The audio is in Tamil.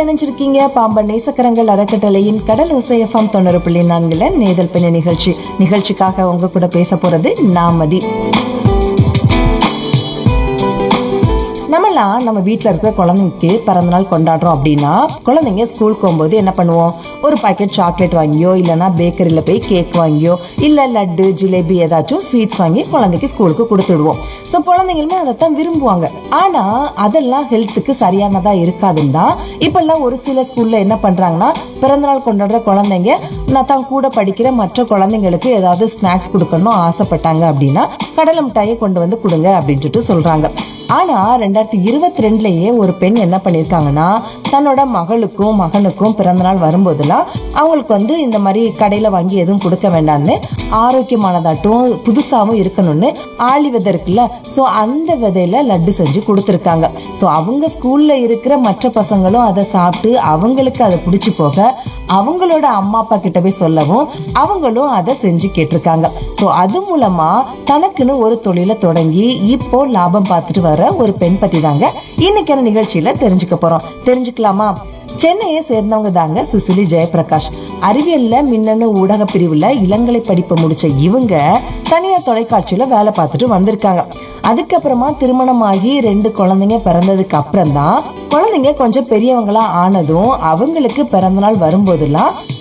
இணைஞ்சிருக்கீங்க பாம்பன் நேசக்கரங்கள் அறக்கட்டளையின் கடல் ஓசைஎஃப்எம் தொண்ணூறு புள்ளி நான்குல நேதல் பெண்ண நிகழ்ச்சி நிகழ்ச்சிக்காக உங்க கூட பேச போறது நாமதி நம்மலாம் நம்ம வீட்டில் இருக்கிற குழந்தைக்கு பிறந்தநாள் கொண்டாடுறோம் அப்படின்னா குழந்தைங்க ஸ்கூலுக்கு போகும்போது என்ன பண்ணுவோம் ஒரு பாக்கெட் சாக்லேட் வாங்கியோ இல்லைன்னா பேக்கரியில் போய் கேக் வாங்கியோ இல்லை லட்டு ஜிலேபி ஏதாச்சும் ஸ்வீட்ஸ் வாங்கி குழந்தைக்கு ஸ்கூலுக்கு கொடுத்துடுவோம் ஸோ குழந்தைங்களுமே அதைத்தான் விரும்புவாங்க ஆனால் அதெல்லாம் ஹெல்த்துக்கு சரியானதா இருக்காதுன்னு தான் இப்பெல்லாம் ஒரு சில ஸ்கூல்ல என்ன பண்றாங்கன்னா பிறந்தநாள் கொண்டாடுற குழந்தைங்க நான் தான் கூட படிக்கிற மற்ற குழந்தைங்களுக்கு ஏதாவது ஸ்நாக்ஸ் கொடுக்கணும் ஆசைப்பட்டாங்க அப்படின்னா கடலை மிட்டாயை கொண்டு வந்து கொடுங்க அப்படின்னு சொல்லிட்டு சொல்றாங்க ஆனா ரெண்டாயிரத்தி இருபத்தி ரெண்டுலயே ஒரு பெண் என்ன பண்ணிருக்காங்கன்னா தன்னோட மகளுக்கும் மகனுக்கும் பிறந்தநாள் வரும்போதெல்லாம் அவங்களுக்கு வந்து இந்த மாதிரி கடையில வாங்கி எதுவும் கொடுக்க வேண்டாம்னு ஆரோக்கியமானதாட்டும் புதுசாவும் இருக்கணும்னு ஆளி விதை இருக்குல்ல சோ அந்த விதையில லட்டு செஞ்சு கொடுத்துருக்காங்க சோ அவங்க ஸ்கூல்ல இருக்கிற மற்ற பசங்களும் அதை சாப்பிட்டு அவங்களுக்கு அதை பிடிச்சு போக அவங்களோட அம்மா அப்பா கிட்ட போய் சொல்லவும் அவங்களும் அதை செஞ்சு கேட்டிருக்காங்க சோ அது மூலமா தனக்குன்னு ஒரு தொழிலை தொடங்கி இப்போ லாபம் பார்த்துட்டு வர ஒரு பெண் பத்தி தாங்க இன்னைக்கான நிகழ்ச்சியில தெரிஞ்சுக்க போறோம் தெரிஞ்சுக்கலாமா சென்னையை சேர்ந்தவங்க தாங்க சிசிலி ஜெயபிரகாஷ் அறிவியல்ல மின்னணு ஊடக பிரிவுல இளங்கலை படிப்பு முடிச்ச இவங்க தனியார் தொலைக்காட்சியில வேலை பார்த்துட்டு வந்திருக்காங்க அதுக்கப்புறமா திருமணமாகி ரெண்டு குழந்தைங்க பிறந்ததுக்கு அப்புறம் தான் குழந்தைங்க கொஞ்சம் பெரியவங்களா ஆனதும் அவங்களுக்கு பிறந்தநாள் வரும்போதெல்லாம்